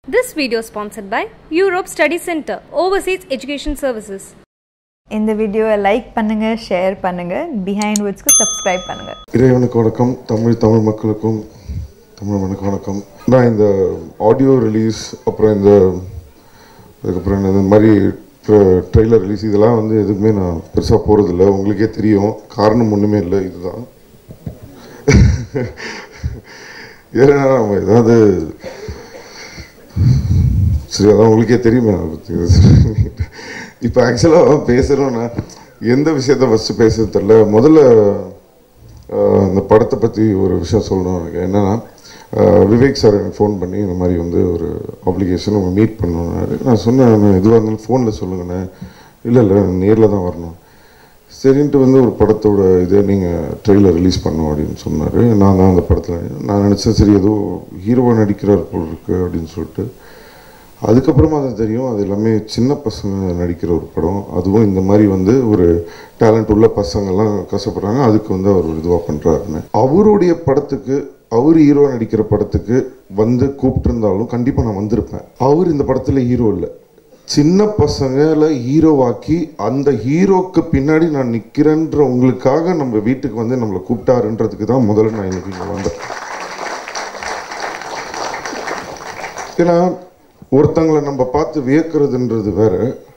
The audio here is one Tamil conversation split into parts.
This video is sponsored by Europe Study Center, Overseas Education Services. இந்த வீடியோவை லைக் பண்ணுங்க ஷேர் பண்ணுங்க பிஹைண்ட் வேர்ட்ஸ்க்கு சப்ஸ்கிரைப் பண்ணுங்க இறைவனுக்கு வணக்கம் தமிழ் தமிழ் மக்களுக்கும் தமிழ் மனுக்கு வணக்கம் நான் இந்த ஆடியோ ரிலீஸ் அப்புறம் இந்த அதுக்கப்புறம் இந்த மாதிரி ட்ரெய்லர் ரிலீஸ் இதெல்லாம் வந்து எதுக்குமே நான் பெருசாக போகிறதில்ல உங்களுக்கே தெரியும் காரணம் ஒன்றுமே இல்லை இதுதான் ஏன்னா நம்ம ஏதாவது சரி அதான் உங்களுக்கே தெரியுமே அதை பற்றி இப்போ ஆக்சுவலாக பேசுகிறோன்னா எந்த விஷயத்த ஃபஸ்ட்டு பேசுறது தெரில முதல்ல ஆஹ், இந்த படத்தை பற்றி ஒரு விஷயம் சொல்லணும் எனக்கு என்னென்னா விவேக் சார் எனக்கு ஃபோன் பண்ணி இந்த மாதிரி வந்து ஒரு அப்ளிகேஷன் உங்களை மீட் பண்ணணுன்னாரு நான் சொன்னேன் நான் எதுவாக இருந்தாலும் ஃபோனில் சொல்லுங்கண்ணே இல்லை இல்லை நேரில் தான் வரணும் சரின்ட்டு வந்து ஒரு படத்தோட இதை நீங்கள் ட்ரெயிலர் ரிலீஸ் பண்ணோம் அப்படின்னு சொன்னார் நான் தான் அந்த படத்தில் நான் நினச்சேன் சரி ஏதோ ஹீரோவாக நடிக்கிறார் போல் இருக்கு அப்படின்னு சொல்லிட்டு அதுக்கப்புறமா தான் தெரியும் அது எல்லாமே சின்ன பசங்க நடிக்கிற ஒரு படம் அதுவும் இந்த மாதிரி வந்து ஒரு டேலண்ட் உள்ள பசங்கள்லாம் கஷ்டப்படுறாங்க அதுக்கு வந்து அவர் ஒரு இதுவாக பண்ணுறாருன்னு அவருடைய படத்துக்கு அவர் ஹீரோ நடிக்கிற படத்துக்கு வந்து கூப்பிட்டுருந்தாலும் கண்டிப்பாக நான் வந்திருப்பேன் அவர் இந்த படத்தில் ஹீரோ இல்லை சின்ன பசங்களை ஹீரோவாக்கி அந்த ஹீரோக்கு பின்னாடி நான் நிற்கிறேன்ற உங்களுக்காக நம்ம வீட்டுக்கு வந்து நம்மளை கூப்பிட்டாருன்றதுக்கு தான் முதல்ல நான் இன்னைக்கு இங்கே வந்தேன் ஏன்னா ஒருத்தங்களை நம்ம பார்த்து வியக்கிறதுன்றது வேற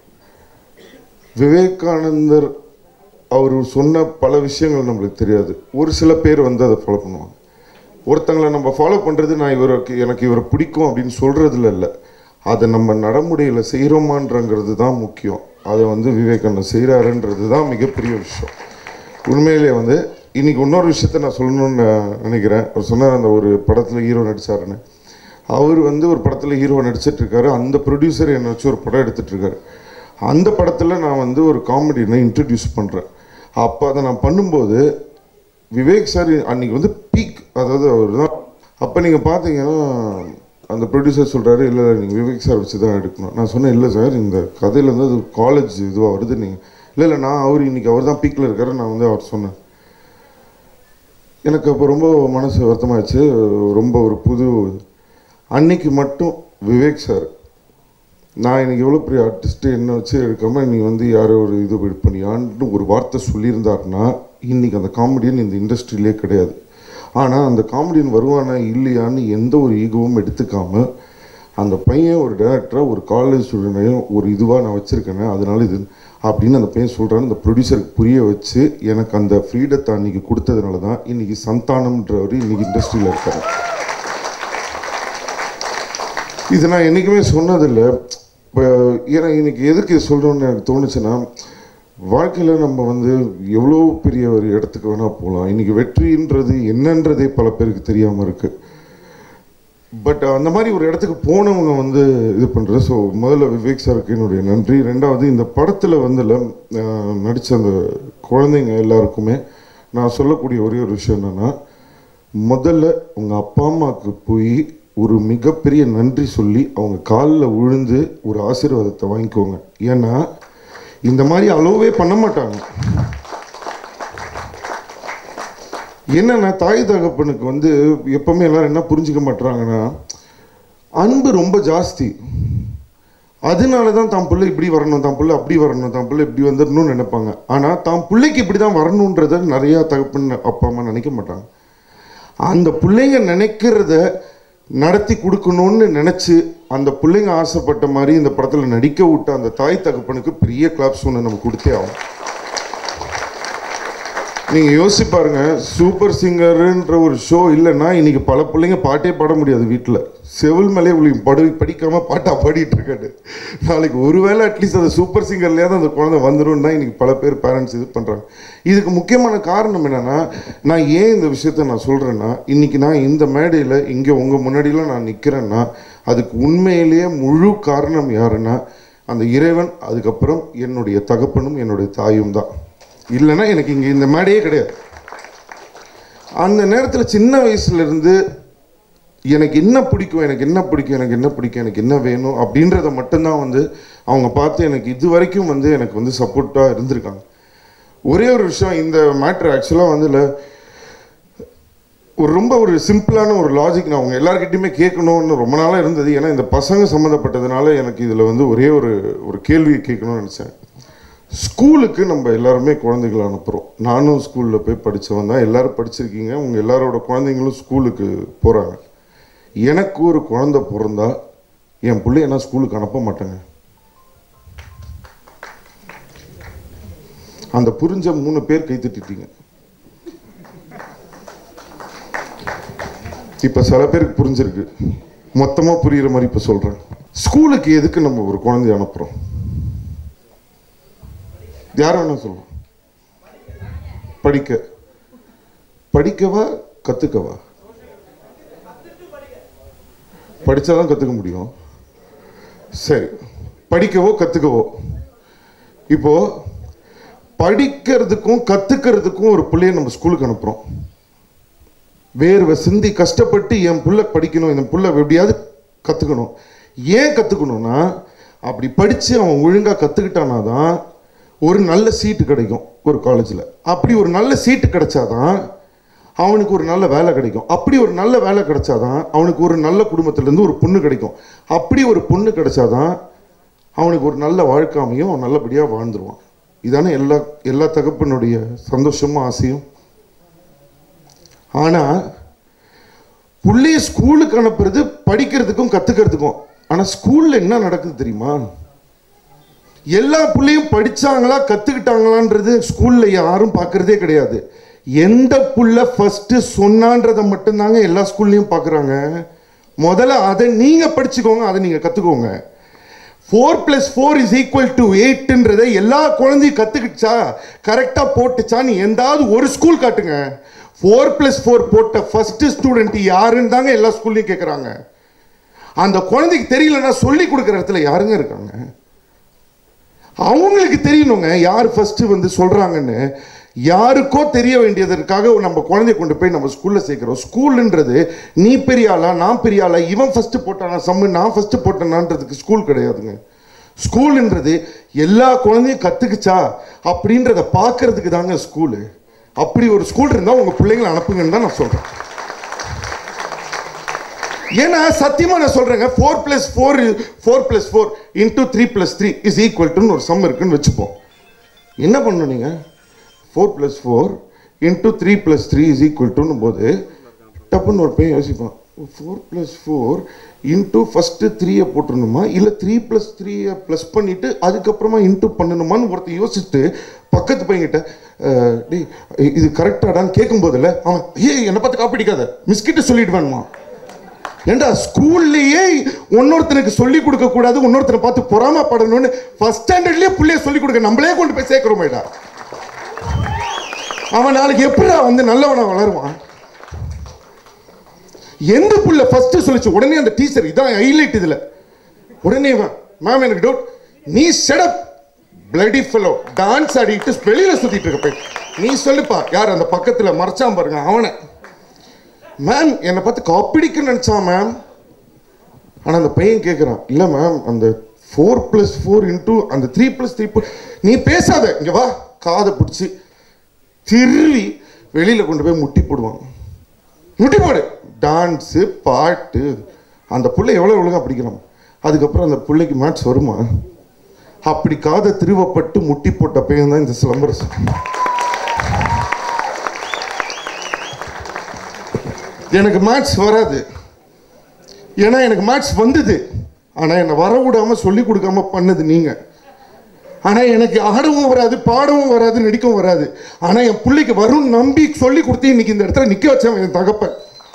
விவேகானந்தர் அவர் சொன்ன பல விஷயங்கள் நம்மளுக்கு தெரியாது ஒரு சில பேர் வந்து அதை ஃபாலோ பண்ணுவாங்க ஒருத்தங்களை நம்ம ஃபாலோ பண்ணுறது நான் இவருக்கு எனக்கு இவரை பிடிக்கும் அப்படின்னு சொல்கிறதுல இல்லை அதை நம்ம நடைமுறையில் செய்கிறோமான்றங்கிறது தான் முக்கியம் அதை வந்து விவேகானந்தர் செய்கிறாருன்றது தான் மிகப்பெரிய விஷயம் உண்மையிலே வந்து இன்னைக்கு இன்னொரு விஷயத்த நான் சொல்லணும்னு நான் நினைக்கிறேன் அவர் சொன்னார் அந்த ஒரு படத்தில் ஹீரோ நடிச்சாருன்னு அவர் வந்து ஒரு படத்தில் ஹீரோ நடிச்சிட்டு இருக்காரு அந்த ப்ரொடியூசர் என்னை வச்சு ஒரு படம் எடுத்துட்டு இருக்காரு அந்த படத்தில் நான் வந்து ஒரு காமெடினை இன்ட்ரடியூஸ் பண்ணுறேன் அப்போ அதை நான் பண்ணும்போது விவேக் சார் அன்னைக்கு வந்து பீக் அதாவது அவர் தான் அப்போ நீங்கள் பார்த்தீங்கன்னா அந்த ப்ரொடியூசர் சொல்கிறாரு இல்லை நீங்கள் விவேக் சார் வச்சு தான் எடுக்கணும் நான் சொன்னேன் இல்லை சார் இந்த கதையில வந்து அது காலேஜ் இதுவாக வருது நீங்கள் இல்லை இல்லை நான் அவர் இன்னைக்கு அவர் தான் பீக்கில் இருக்காரு நான் வந்து அவர் சொன்னேன் எனக்கு அப்போ ரொம்ப மனசு வருத்தமாயிடுச்சு ரொம்ப ஒரு புது அன்னைக்கு மட்டும் விவேக் சார் நான் எனக்கு எவ்வளோ பெரிய ஆர்டிஸ்ட்டு என்ன வச்சு எடுக்காமல் நீ வந்து யாரோ ஒரு இது இது பண்ணியான்னு ஒரு வார்த்தை சொல்லியிருந்தாருன்னா இன்னைக்கு அந்த காமெடியன் இந்த இண்டஸ்ட்ரியிலே கிடையாது ஆனால் அந்த காமெடியன் வருவானா இல்லையான்னு எந்த ஒரு ஈகோவும் எடுத்துக்காம அந்த பையன் ஒரு டேரக்டராக ஒரு காலேஜ் ஸ்டூடெண்ட்டையும் ஒரு இதுவாக நான் வச்சுருக்கேனே அதனால இது அப்படின்னு அந்த பையன் சொல்கிறான்னு அந்த ப்ரொடியூசருக்கு புரிய வச்சு எனக்கு அந்த ஃப்ரீடத்தை அன்னைக்கு கொடுத்ததுனால தான் இன்னைக்கு சந்தானம்ன்றவர் இன்னைக்கு இண்டஸ்ட்ரியில் இருக்காரு இது நான் என்றைக்குமே சொன்னதில்லை இப்போ ஏன்னா இன்னைக்கு எதுக்கு இது சொல்கிறோன்னு எனக்கு தோணுச்சுன்னா வாழ்க்கையில் நம்ம வந்து எவ்வளோ பெரிய ஒரு இடத்துக்கு வேணால் போகலாம் இன்னைக்கு வெற்றின்றது என்னன்றதே பல பேருக்கு தெரியாமல் இருக்குது பட் அந்த மாதிரி ஒரு இடத்துக்கு போனவங்க வந்து இது பண்ணுறது ஸோ முதல்ல விவேக் சாருக்கு என்னுடைய நன்றி ரெண்டாவது இந்த படத்தில் வந்து நடித்த அந்த குழந்தைங்க எல்லாருக்குமே நான் சொல்லக்கூடிய ஒரே ஒரு விஷயம் என்னென்னா முதல்ல உங்கள் அப்பா அம்மாவுக்கு போய் ஒரு மிகப்பெரிய நன்றி சொல்லி அவங்க காலில் விழுந்து ஒரு ஆசீர்வாதத்தை வாங்கிக்கோங்க ஏன்னா இந்த மாதிரி அளவே பண்ண மாட்டாங்க என்னன்னா தாய் தகப்பனுக்கு வந்து எப்பவுமே எல்லாரும் என்ன புரிஞ்சுக்க மாட்டாங்கன்னா அன்பு ரொம்ப ஜாஸ்தி அதனால தான் தான் பிள்ளை இப்படி வரணும் தான் பிள்ளை அப்படி வரணும் தான் பிள்ளை இப்படி வந்துடணும்னு நினைப்பாங்க ஆனால் தான் பிள்ளைக்கு இப்படி தான் வரணுன்றத நிறையா தகப்பன் அப்பா அம்மா நினைக்க மாட்டாங்க அந்த பிள்ளைங்க நினைக்கிறத நடத்தி கொடுக்கணும்னு நினச்சி அந்த பிள்ளைங்க ஆசைப்பட்ட மாதிரி இந்த படத்தில் நடிக்க விட்ட அந்த தாய் தகப்பனுக்கு பெரிய கிளாப்ஸ் ஒன்று நம்ம கொடுத்தே ஆகும் நீங்கள் யோசிச்சு பாருங்க சூப்பர் சிங்கர்ன்ற ஒரு ஷோ இல்லைன்னா இன்னைக்கு பல பிள்ளைங்க பாட்டே பாட முடியாது வீட்டில் செவில் மேலே இப்படி படு படிக்காமல் பாட்டா பாடிட்டு இருக்காரு நாளைக்கு ஒருவேளை அட்லீஸ்ட் அந்த சூப்பர் சிங்கர்லேயாவது அந்த குழந்தை வந்துடும் தான் இன்னைக்கு பல பேர் பேரண்ட்ஸ் இது பண்ணுறாங்க இதுக்கு முக்கியமான காரணம் என்னன்னா நான் ஏன் இந்த விஷயத்த நான் சொல்கிறேன்னா இன்னைக்கு நான் இந்த மேடையில் இங்கே உங்கள் முன்னாடிலாம் நான் நிற்கிறேன்னா அதுக்கு உண்மையிலேயே முழு காரணம் யாருன்னா அந்த இறைவன் அதுக்கப்புறம் என்னுடைய தகப்பனும் என்னுடைய தாயும் தான் இல்லைன்னா எனக்கு இங்கே இந்த மேடையே கிடையாது அந்த நேரத்தில் சின்ன வயசுலேருந்து எனக்கு என்ன பிடிக்கும் எனக்கு என்ன பிடிக்கும் எனக்கு என்ன பிடிக்கும் எனக்கு என்ன வேணும் அப்படின்றத மட்டும்தான் வந்து அவங்க பார்த்து எனக்கு இது வரைக்கும் வந்து எனக்கு வந்து சப்போர்ட்டாக இருந்திருக்காங்க ஒரே ஒரு விஷயம் இந்த மேட்ரு ஆக்சுவலாக வந்து இல்லை ஒரு ரொம்ப ஒரு சிம்பிளான ஒரு லாஜிக் நான் அவங்க எல்லாருக்கிட்டையுமே கேட்கணும்னு ரொம்ப நாளாக இருந்தது ஏன்னா இந்த பசங்க சம்மந்தப்பட்டதுனால எனக்கு இதில் வந்து ஒரே ஒரு ஒரு கேள்வி கேட்கணும்னு நினச்சேன் ஸ்கூலுக்கு நம்ம எல்லாருமே குழந்தைகளை அனுப்புகிறோம் நானும் ஸ்கூலில் போய் படித்தவன் தான் எல்லாரும் படிச்சிருக்கீங்க உங்கள் எல்லாரோட குழந்தைங்களும் ஸ்கூலுக்கு போகிறாங்க எனக்கு ஒரு குழந்தை பிறந்தா என் பிள்ளைய நான் ஸ்கூலுக்கு அனுப்ப மாட்டேங்க அந்த புரிஞ்ச மூணு பேர் கை தட்டிட்டீங்க இப்ப சில பேருக்கு புரிஞ்சிருக்கு மொத்தமா புரியுற மாதிரி இப்ப சொல்றேன் ஸ்கூலுக்கு எதுக்கு நம்ம ஒரு குழந்தைய அனுப்புறோம் யார் வேணா சொல்லுவோம் படிக்க படிக்கவா கத்துக்கவா படிச்சாதான் கத்துக்க முடியும் சரி படிக்கவோ கத்துக்கவோ இப்போ படிக்கிறதுக்கும் கத்துக்கிறதுக்கும் ஒரு பிள்ளைய நம்ம ஸ்கூலுக்கு அனுப்புறோம் வேர்வை சிந்தி கஷ்டப்பட்டு என் புள்ள படிக்கணும் என் புள்ள எப்படியாவது கற்றுக்கணும் ஏன் கற்றுக்கணும்னா அப்படி படித்து அவன் ஒழுங்காக கற்றுக்கிட்டானா தான் ஒரு நல்ல சீட்டு கிடைக்கும் ஒரு காலேஜில் அப்படி ஒரு நல்ல சீட்டு கிடைச்சாதான் அவனுக்கு ஒரு நல்ல வேலை கிடைக்கும் அப்படி ஒரு நல்ல வேலை கிடைச்சாதான் அவனுக்கு ஒரு நல்ல குடும்பத்திலேருந்து ஒரு பொண்ணு கிடைக்கும் அப்படி ஒரு பொண்ணு கிடைச்சாதான் அவனுக்கு ஒரு நல்ல வாழ்க்கை அமையும் அவன் நல்லபடியாக வாழ்ந்துருவான் இதானே எல்லா எல்லா தகப்பனுடைய சந்தோஷமும் ஆசையும் ஆனா புள்ளைய ஸ்கூலுக்கு அனுப்புறது படிக்கிறதுக்கும் கத்துக்கிறதுக்கும் ஆனா ஸ்கூல்ல என்ன நடக்குது தெரியுமா எல்லா புள்ளையும் படிச்சாங்களா கத்துக்கிட்டாங்களான்றது ஸ்கூல்ல யாரும் பார்க்கறதே கிடையாது எந்த புள்ள ஃபர்ஸ்ட் சொன்னான்றதை மட்டும்தாங்க எல்லா ஸ்கூல்லையும் பார்க்குறாங்க முதல்ல அதை நீங்க படிச்சுக்கோங்க அதை நீங்க கத்துக்கோங்க four plus four is equal to எயிட்ன்றதை எல்லா குழந்தையும் கற்றுக்கிச்சா கரெக்டாக போட்டுச்சா நீ எந்தாவது ஒரு ஸ்கூல் காட்டுங்க ஃபோர் பிளஸ் ஃபோர் போட்ட ஃபர்ஸ்ட் ஸ்டூடெண்ட் யாருன்னு தாங்க எல்லா ஸ்கூல்லையும் கேட்குறாங்க அந்த குழந்தைக்கு தெரியலன்னா சொல்லி கொடுக்குற இடத்துல யாருங்க இருக்காங்க அவங்களுக்கு தெரியணுங்க யார் ஃபர்ஸ்ட் வந்து சொல்றாங்கன்னு யாருக்கோ தெரிய வேண்டியதற்காக நம்ம குழந்தைய கொண்டு போய் நம்ம ஸ்கூல்ல சேர்க்கிறோம் ஸ்கூல்ன்றது நீ பெரிய ஆளா நான் பெரிய ஆளா இவன் ஃபர்ஸ்ட் போட்டானா சம்மு நான் ஃபர்ஸ்ட் போட்டேனான்றதுக்கு ஸ்கூல் கிடையாதுங்க ஸ்கூல்ன்றது எல்லா குழந்தையும் கத்துக்குச்சா அப்படின்றத பார்க்கறதுக்கு தாங்க ஸ்கூலு அப்படி ஒரு ஸ்கூல் இருந்தா உங்க பிள்ளைங்களை அனுப்புங்கன்னு தான் நான் சொல்றேன் ஏன்னா சத்தியமா நான் சொல்றேங்க four plus four four plus four into three plus three is equal டுன்னு ஒரு சம் இருக்குன்னு வச்சுப்போம் என்ன பண்ணணும் நீங்க four plus four into three plus three is equal டுன்னு போது டப்புன்னு ஒரு பையன் யோசிப்பான் four plus four into first த்ரீயை போட்டுருணுமா இல்லை த்ரீ ப்ளஸ் த்ரீயை ப்ளஸ் பண்ணிவிட்டு அதுக்கப்புறமா இன்டூ பண்ணணுமான்னு ஒருத்தன் யோசிச்சுட்டு பக்கத்து பையன்கிட்ட "அஹ், டேய் இது கரெக்டாடான்னு கேட்கும்போதில்ல அவன் ஏய் என்னை பார்த்து காப்பிடிக்காத மிஸ்கிட்ட சொல்லிட்டு வேணுமா ஏண்டா ஸ்கூல்லையே இன்னொருத்தனுக்கு சொல்லி கொடுக்க கூடாது இன்னொருத்தனை பார்த்து பொறாமப்படணும்னு ஃபர்ஸ்ட் ஸ்டாண்டர்ட்லயே புள்ளைய சொல்லி கொடுக்க நம்மளே கொண்டு போய் சேர்க்கிறோமேடா அவன் நாளைக்கு எப்படிடா வந்து நல்லவனா வளருவான் எந்த புள்ள ஃபர்ஸ்ட் சொல்லிச்சு உடனே அந்த டீச்சர் இதான் ஹைலைட் இதுல உடனே மேம் எனக்கு டவுட் நீ செடப் பிளடி ஃபெலோ டான்ஸ் ஆடிட்டு வெளியில சுத்திட்டு இருக்க போய் நீ சொல்லுப்பா யார் அந்த பக்கத்துல மறைச்சான் பாருங்க அவனை மேம் என்னை பார்த்து காப்பிடிக்க நினச்சான் மேம் ஆனால் அந்த பையன் கேட்குறான் இல்லை மேம் அந்த ஃபோர் ப்ளஸ் ஃபோர் இன்டூ அந்த த்ரீ ப்ளஸ் த்ரீ நீ பேசாத இங்கே வா காதை பிடிச்சி திருவி வெளியில் கொண்டு போய் முட்டி போடுவான் முட்டி போடு டான்ஸு பாட்டு அந்த புள்ளை எவ்வளோ ஒழுங்காக படிக்கலாம் அதுக்கப்புறம் அந்த பிள்ளைக்கு மேட்ச் வருமா அப்படி காதை திருவப்பட்டு முட்டி போட்ட பையன் தான் இந்த சிலம்பரசன் எனக்கு மேட்ச் வராது ஏன்னா எனக்கு மேட்ச் வந்தது ஆனால் என்னை வர விடாம சொல்லி கொடுக்காம பண்ணது நீங்கள் ஆனால் எனக்கு ஆடவும் வராது பாடவும் வராது நடிக்கவும் வராது ஆனால் என் பிள்ளைக்கு வரும் நம்பி சொல்லி கொடுத்து இன்னைக்கு இந்த இடத்துல நிற்க வச்சவன் என் தகப்பன்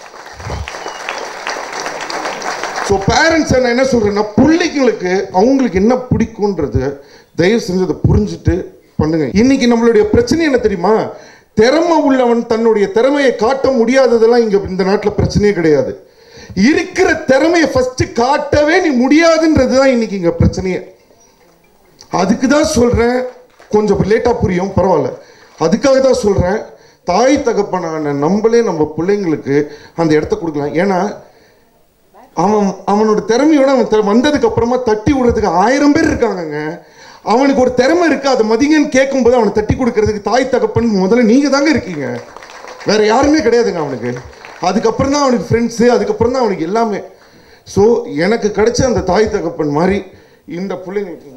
ஸோ பேரண்ட்ஸ் நான் என்ன சொல்கிறேன்னா பிள்ளைங்களுக்கு அவங்களுக்கு என்ன பிடிக்குன்றது தயவு செஞ்சு அதை புரிஞ்சுட்டு பண்ணுங்க இன்னைக்கு நம்மளுடைய பிரச்சனை என்ன தெரியுமா திறமை உள்ளவன் தன்னுடைய திறமையை காட்ட முடியாததெல்லாம் இங்க இந்த நாட்டில் பிரச்சனையே கிடையாது இருக்கிற திறமையை ஃபர்ஸ்ட் காட்டவே நீ முடியாதுன்றது தான் இன்னைக்கு இங்க பிரச்சனையே அதுக்கு தான் சொல்றேன் கொஞ்சம் லேட்டா புரியும் பரவாயில்ல அதுக்காக தான் சொல்றேன் தாய் தகப்பனான நம்மளே நம்ம பிள்ளைங்களுக்கு அந்த இடத்த கொடுக்கலாம் ஏன்னா அவன் அவனோட திறமையோட அவன் தெ- வந்ததுக்கு அப்புறமா தட்டி விடுறதுக்கு ஆயிரம் பேர் இருக்காங்கங்க அவனுக்கு ஒரு திறமை இருக்கு அதை மதிங்கன்னு கேட்கும்போது அவனை தட்டி கொடுக்கறதுக்கு தாய் தகப்பன் முதல்ல நீங்க தாங்க இருக்கீங்க வேற யாருமே கிடையாதுங்க அவனுக்கு அதுக்கப்புறம் தான் அவனுக்கு ஃப்ரெண்ட்ஸு அதுக்கப்புறம் தான் அவனுக்கு எல்லாமே ஸோ எனக்கு கிடைச்ச அந்த தாய் தகப்பன் மாதிரி இந்த பிள்ளைங்களுக்கு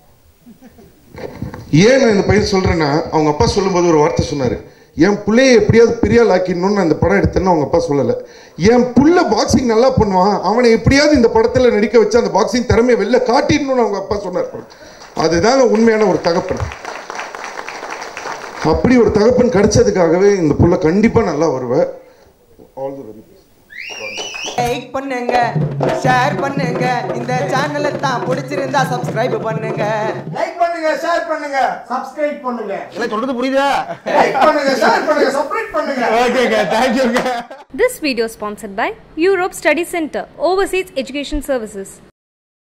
ஏன் நான் இந்த பையன் சொல்றேன்னா அவங்க அப்பா சொல்லும்போது ஒரு வார்த்தை சொன்னாரு என் பிள்ளைய எப்படியாவது பெரிய ஆள் ஆக்கிடணும்னு நான் இந்த படம் எடுத்தேன்னு அவங்க அப்பா சொல்லலை என் புள்ள பாக்ஸிங் நல்லா பண்ணுவான் அவனை எப்படியாவது இந்த படத்தில் நடிக்க வச்சு அந்த பாக்ஸிங் திறமையை வெளில காட்டிடணும்னு அவங்க அப்பா சொன்னார் அதுதாங்க உண்மையான ஒரு தகப்பன் அப்படி ஒரு தகப்பன் கிடைச்சதுக்காகவே இந்த புள்ள கண்டிப்பா நல்லா வருவேன் ஆல் தி வெரி லைக் பண்ணுங்க ஷேர் பண்ணுங்க இந்த சேனலை தான் பிடிச்சிருந்தா சப்ஸ்கிரைப் பண்ணுங்க லைக் பண்ணுங்க ஷேர் பண்ணுங்க சப்ஸ்கிரைப் பண்ணுங்க எல்லாம் சொல்றது புரியுதா லைக் பண்ணுங்க ஷேர் பண்ணுங்க சப்ஸ்கிரைப் பண்ணுங்க ஓகேங்க தேங்க்யூங்க This video sponsored by Europe Study Center, Overseas Education Services.